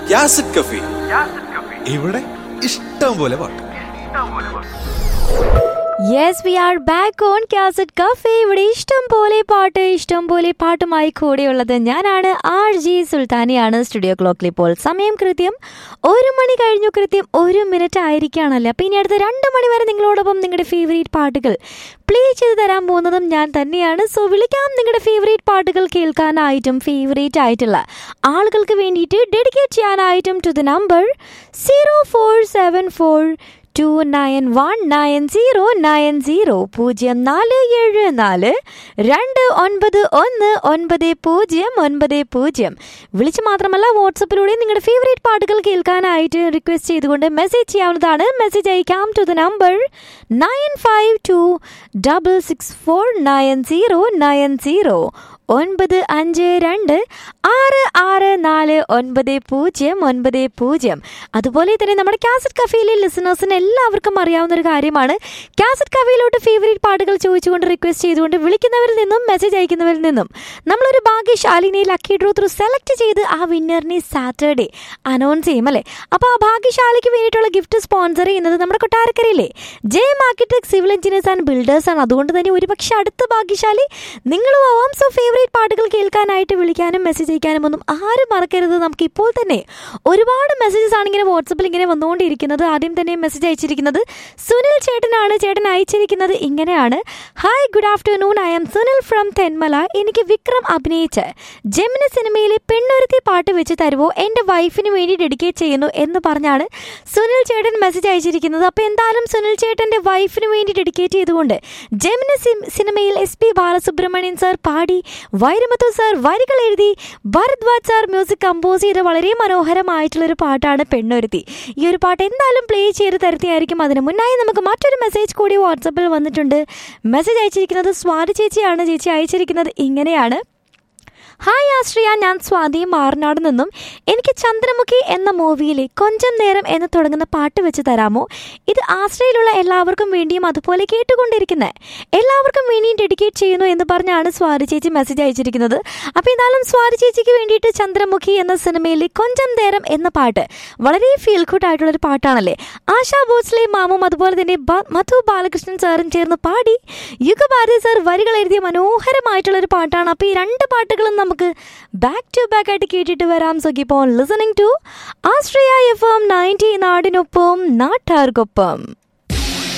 യാസിഡ് കഫി ഇവിടെ ഇഷ്ടം പോലെ പാട്ട് yes we are back on Cassette Cafe ഇവിടെ ഇഷ്ടം പോലെ പാട്ട് ഇഷ്ടം പോലെ പാട്ടുമായി കൂടെയുള്ളത് ഞാനാണ് ആർ ജി സുൽത്താനിയാണ് സ്റ്റുഡിയോ ക്ലോക്കിൽ ഇപ്പോൾ സമയം കൃത്യം ഒരു മണി കഴിഞ്ഞു കൃത്യം ഒരു മിനിറ്റ് ആയിരിക്കുകയാണല്ലോ അപ്പോൾ ഇനി അടുത്ത രണ്ട് മണി വരെ നിങ്ങളോടൊപ്പം നിങ്ങളുടെ ഫേവറേറ്റ് പാട്ടുകൾ പ്ലേ ചെയ്ത് തരാൻ പോകുന്നതും ഞാൻ തന്നെയാണ് സോ വിളിക്കാം നിങ്ങളുടെ ഫേവറേറ്റ് പാട്ടുകൾ കേൾക്കാനായിട്ടും ഫേവറേറ്റ് ആയിട്ടുള്ള ആളുകൾക്ക് വേണ്ടിയിട്ട് ഡെഡിക്കേറ്റ് ചെയ്യാനായിട്ടും to the number zero four seven four two nine one nine zero nine zero പൂജ്യം നാല് ഏഴ് നാല് രണ്ട് ഒൻപത് ഒന്ന് ഒൻപത് പൂജ്യം ഒൻപത് പൂജ്യം വിളിച്ച് മാത്രമല്ല വാട്സപ്പിലൂടെ നിങ്ങളുടെ ഫേവറേറ്റ് പാട്ടുകൾ കേൾക്കാനായിട്ട് റിക്വസ്റ്റ് ചെയ്തുകൊണ്ട് മെസ്സേജ് ചെയ്യാവുന്നതാണ് മെസ്സേജ് അയക്കാം to the number nine five two double six four nine zero nine zero ഒൻപത് അഞ്ച് രണ്ട് ആറ് ആറ് നാല് ഒൻപത് പൂജ്യം ഒൻപത് പൂജ്യം അതുപോലെ തന്നെ നമ്മുടെ കാസറ്റ് കഫേയിലെ ലിസണേഴ്സിന് എല്ലാവർക്കും അറിയാവുന്ന ഒരു കാര്യമാണ് കാസറ്റ് കഫേയിലോട്ട് ഫേവറേറ്റ് പാട്ടുകൾ ചോദിച്ചുകൊണ്ട് റിക്വസ്റ്റ് ചെയ്തുകൊണ്ട് വിളിക്കുന്നവരിൽ നിന്നും മെസ്സേജ് അയക്കുന്നവരിൽ നിന്നും നമ്മളൊരു ഭാഗ്യശാലിനെ ലക്കി ഡ്രോ ത്രൂ സെലക്ട് ചെയ്ത് ആ വിന്നറിനെ സാറ്റർഡേ അനൗൺസ് ചെയ്യും അല്ലേ അപ്പോൾ ആ ഭാഗ്യശാലിക്ക് വേണ്ടിയിട്ടുള്ള ഗിഫ്റ്റ് സ്പോൺസർ ചെയ്യുന്നത് നമ്മുടെ കൊട്ടാരക്കരയിലെ J architect civil engineers and builders ആണ് അതുകൊണ്ട് തന്നെ ഒരുപക്ഷെ അടുത്ത ഭാഗ്യശാലി നിങ്ങളും ആവാം സോ ഫേവറേറ്റ് പാട്ടുകൾ കേൾക്കാനായിട്ട് വിളിക്കാനും മെസ്സേജ് അയക്കാനും ഒന്നും ആരും മറക്കരുത് നമുക്ക് ഇപ്പോൾ തന്നെ ഒരുപാട് മെസ്സേജസ് ആണ് ഇങ്ങനെ വാട്സപ്പിൽ ഇങ്ങനെ വന്നുകൊണ്ടിരിക്കുന്നത് ആദ്യം തന്നെ മെസ്സേജ് അയച്ചിരിക്കുന്നത് സുനിൽ ചേട്ടനാണ് ചേട്ടൻ അയച്ചിരിക്കുന്നത് ഇങ്ങനെയാണ് hi good afternoon I am Sunil from Thenmala എനിക്ക് വിക്രം അഭിനയിച്ച് ജെമിനി സിനിമയിലെ പെണ്ണൊരുത്തി പാട്ട് വെച്ച് തരുമോ എൻ്റെ വൈഫിന് വേണ്ടി ഡെഡിക്കേറ്റ് ചെയ്യുന്നു എന്ന് പറഞ്ഞാണ് സുനിൽ ചേട്ടൻ മെസ്സേജ് അയച്ചിരിക്കുന്നത് അപ്പോൾ എന്തായാലും സുനിൽ ചേട്ടൻ്റെ വൈഫിന് വേണ്ടി ഡെഡിക്കേറ്റ് ചെയ്തുകൊണ്ട് ജെമിനി സിനിമയിൽ എസ് പി ബാലസുബ്രഹ്മണ്യൻ സാർ പാടി വൈരമുത്തു സാർ വരികൾ എഴുതി ഭരദ്വാജ് സാർ മ്യൂസിക് കമ്പോസ് ചെയ്ത വളരെ മനോഹരമായിട്ടുള്ളൊരു പാട്ടാണ് പെണ്ണൊരുത്തി ഈ ഒരു പാട്ട് എന്തായാലും പ്ലേ ചെയ്ത് തരുത്തിയായിരിക്കും അതിന് മുന്നായി നമുക്ക് മറ്റൊരു മെസ്സേജ് കൂടി വാട്സപ്പിൽ വന്നിട്ടുണ്ട് മെസ്സേജ് അയച്ചിരിക്കുന്നത് സ്വാതി ചേച്ചിയാണ് ചേച്ചി അയച്ചിരിക്കുന്നത് ഇങ്ങനെയാണ് ഹായ് ആശ്രിയ ഞാൻ സ്വാതി മാറനാട് നിന്നും എനിക്ക് ചന്ദ്രമുഖി എന്ന മൂവിയിലെ കൊഞ്ചം നേരം എന്ന് തുടങ്ങുന്ന പാട്ട് വെച്ച് തരാമോ ഇത് ആശ്രയിലുള്ള എല്ലാവർക്കും വേണ്ടിയും അതുപോലെ കേട്ടുകൊണ്ടിരിക്കുന്ന എല്ലാവർക്കും വേണ്ടിയും ഡെഡിക്കേറ്റ് ചെയ്യുന്നു എന്ന് പറഞ്ഞാണ് സ്വാതി ചേച്ചി മെസ്സേജ് അയച്ചിരിക്കുന്നത് അപ്പോൾ എന്തായാലും സ്വാതി ചേച്ചിക്ക് വേണ്ടിയിട്ട് ചന്ദ്രമുഖി എന്ന സിനിമയിലെ കൊഞ്ചം നേരം എന്ന പാട്ട് വളരെ ഫീൽ ഗുഡ് ആയിട്ടുള്ളൊരു പാട്ടാണല്ലേ ആശാ ഭോസ്ലെ മാമും അതുപോലെ തന്നെ ബ- മധു ബാലകൃഷ്ണൻ സാറും ചേർന്ന് പാടി യുഗഭാരതി സാർ വരികൾ എഴുതിയ മനോഹരമായിട്ടുള്ളൊരു പാട്ടാണ് അപ്പോൾ ഈ രണ്ട് പാട്ടുകളും നമുക്ക് ബാക്ക് ടു ബാക്ക് ആയിട്ട് കേട്ടിട്ട് വരാം so keep on listening to Astria F M ninety നാടിനൊപ്പം നാട്ടാർക്കൊപ്പം